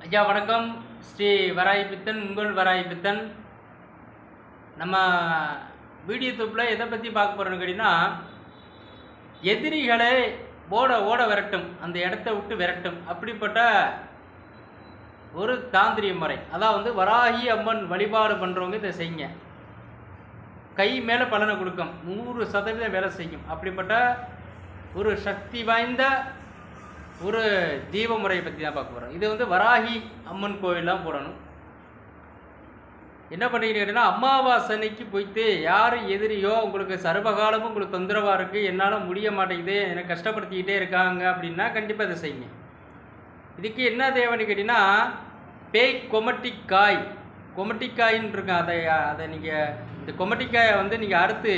ஐயா வணக்கம் ஸ்ரீ வராய் பித்தன் உங்கள் வராய் பித்தன் நம்ம வீடியோ தொப்பில் எதை பற்றி பார்க்க போகிறோம்னு கேட்டிங்கன்னா எதிரிகளை ஓட ஓட விரட்டும் அந்த இடத்த விட்டு விரட்டும் அப்படிப்பட்ட ஒரு தாந்திரிய முறை அதான் வந்து வராகி அம்மன் வழிபாடு பண்ணுறவங்க இதை செய்யுங்க கை மேலே பலனை கொடுக்கும் நூறு சதவீதம் வேலை செய்யும் அப்படிப்பட்ட ஒரு சக்தி வாய்ந்த ஒரு தீப முறையை பற்றி தான் பார்க்க போகிறோம் இது வந்து வராகி அம்மன் கோவில்லாம் போடணும் என்ன பண்ணிக்கிட்டீங்கன்னா அமாவாசை அன்னைக்கு போயிட்டு யார் எதிரியோ உங்களுக்கு சர்வகாலமும் உங்களுக்கு தொந்தரவாக இருக்குது என்னால் முடிய மாட்டேங்குது என்னை கஷ்டப்படுத்திக்கிட்டே இருக்காங்க அப்படின்னா கண்டிப்பாக இதை செய்யுங்க இதுக்கு என்ன தேவைன்னு கேட்டிங்கன்னா பேய் கொமட்டிக்காய் கொமட்டிக்காயின்னு இருக்கும் அதை அதை நீங்கள் இந்த கொமட்டிக்காயை வந்து நீங்கள் அறுத்து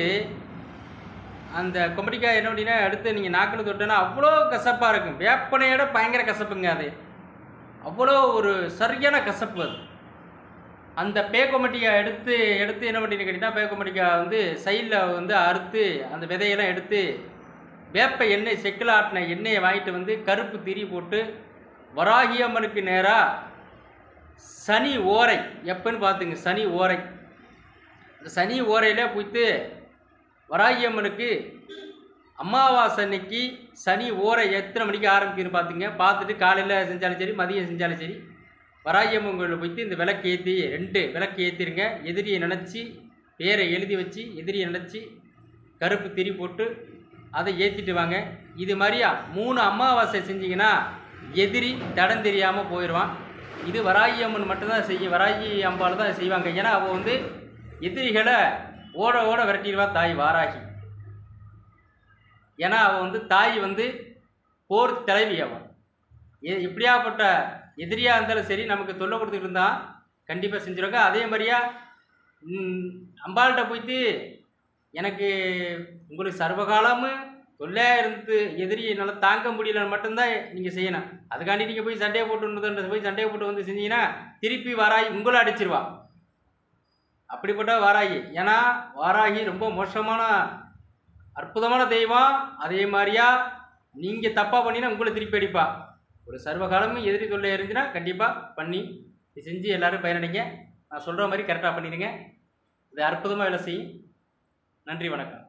அந்த கொமட்டிக்காய் என்ன அப்படின்னா எடுத்து நீங்கள் நாக்கில் தொட்டோன்னா அவ்வளோ கசப்பாக இருக்கும் வேப்பனையோட பயங்கர கசப்புங்க அது அவ்வளோ ஒரு சரியான கசப்பு அது அந்த பேக்கொமட்டிக்காய் எடுத்து எடுத்து என்ன பண்ணிட்டு கேட்டிங்கன்னா பேக்கொமட்டிக்காய் வந்து சைடில் வந்து அறுத்து அந்த விதையெல்லாம் எடுத்து வேப்ப எண்ணெய் செக்கில் ஆட்டின எண்ணெயை வாங்கிட்டு வந்து கருப்பு திரி போட்டு வராகி அம்மனுக்கு நேராக சனி ஓரை எப்பன்னு பார்த்துங்க சனி ஓரை அந்த சனி ஓரையில் போய்த்து வராகி அம்மனுக்கு அமாவாசை அன்னைக்கு சனி ஓரை எத்தனை மணிக்கு ஆரம்பிக்குன்னு பார்த்துங்க பார்த்துட்டு காலையில் செஞ்சாலும் சரி மதியம் செஞ்சாலும் சரி வராகி அம்மன் கோயிலில் போயிட்டு இந்த விளக்கு ஏற்றி ரெண்டு விளக்கு ஏற்றிருங்க எதிரியை நினச்சி பேரை எழுதி வச்சு எதிரியை நினச்சி கருப்பு திரி போட்டு அதை ஏற்றிட்டு வாங்க இது மாதிரியா மூணு அமாவாசை செஞ்சீங்கன்னா எதிரி தடம் தெரியாமல் போயிடுவான் இது வராகி அம்மன் மட்டும்தான் செய்யும் வராகி அம்பாள் தான் செய்வாங்க ஏன்னா அவள் வந்து எதிரிகளை ஓட ஓட விரட்டிடுவா தாய் வாராகி ஏன்னா அவள் வந்து தாய் வந்து போர் தலைவி அவள் எ எப்படியாப்பட்ட எதிரியாக இருந்தாலும் சரி நமக்கு தொல்லை கொடுத்துட்டு இருந்தா கண்டிப்பாக செஞ்சுருவாங்க அதே மாதிரியா ம், அம்பாள்கிட்ட போயிட்டு எனக்கு உங்களுக்கு சர்வகாலமும் தொல்லையாக இருந்து எதிரி என்னால் தாங்க முடியலன்னு மட்டும்தான் நீங்கள் செய்யணும் அதுக்காண்டி நீங்கள் போய் சண்டையை போட்டு வந்து போய் சண்டையை போட்டு வந்து செஞ்சீங்கன்னா திருப்பி வாராகி உங்களை அடிச்சிருவா அப்படிப்பட்ட வாராகி ஏன்னா வாராகி ரொம்ப மோசமான அற்புதமான தெய்வம் அதே மாதிரியா நீங்கள் தப்பாக பண்ணினா உங்களை திருப்பி அடிப்பா ஒரு சர்வகாலமும் எதிரி தொல்லை இருந்துச்சுன்னா கண்டிப்பாக பண்ணி இது செஞ்சு எல்லோரும் பயனடைங்க நான் சொல்கிற மாதிரி கரெக்டாக பண்ணிடுங்க இது அற்புதமாக வேலை செய்யும் நன்றி வணக்கம்